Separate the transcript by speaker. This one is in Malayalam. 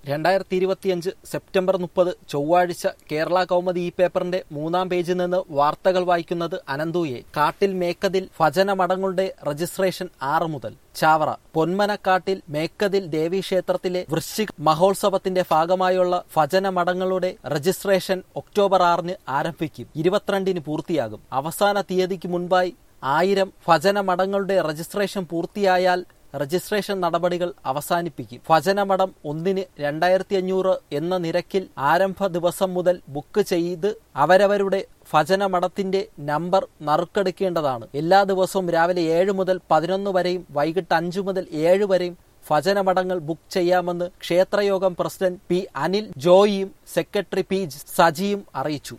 Speaker 1: രണ്ടായിരത്തി ഇരുപത്തിയഞ്ച് സെപ്റ്റംബർ മുപ്പത് ചൊവ്വാഴ്ച കേരള കൗമുദി ഈ പേപ്പറിന്റെ മൂന്നാം പേജിൽ നിന്ന് വാർത്തകൾ വായിക്കുന്നത് അനന്തുയെ കാട്ടിൽ മേക്കതിൽ ഭജനമടങ്ങളുടെ രജിസ്ട്രേഷൻ ആറ് മുതൽ ചാവറ പൊന്മനക്കാട്ടിൽ മേക്കതിൽ ദേവീക്ഷേത്രത്തിലെ വൃശ്ചിക മഹോത്സവത്തിന്റെ ഭാഗമായുള്ള ഭജനമടങ്ങളുടെ രജിസ്ട്രേഷൻ ഒക്ടോബർ ആറിന് ആരംഭിക്കും ഇരുപത്തിരണ്ടിന് പൂർത്തിയാകും അവസാന തീയതിക്ക് മുൻപായി ആയിരം ഭജനമടങ്ങളുടെ രജിസ്ട്രേഷൻ പൂർത്തിയായാൽ രജിസ്ട്രേഷൻ നടപടികൾ അവസാനിപ്പിക്കും ഭജനമഠം ഒന്നിന് രണ്ടായിരത്തി അഞ്ഞൂറ് എന്ന നിരക്കിൽ ആരംഭ ദിവസം മുതൽ ബുക്ക് ചെയ്ത് അവരവരുടെ ഭജനമഠത്തിന്റെ നമ്പർ നറുക്കെടുക്കേണ്ടതാണ് എല്ലാ ദിവസവും രാവിലെ ഏഴ് മുതൽ പതിനൊന്ന് വരെയും വൈകിട്ട് അഞ്ചു മുതൽ ഏഴ് വരെയും ഭജനമഠങ്ങൾ ബുക്ക് ചെയ്യാമെന്ന് ക്ഷേത്രയോഗം പ്രസിഡന്റ് പി അനിൽ ജോയിയും സെക്രട്ടറി പി സജിയും അറിയിച്ചു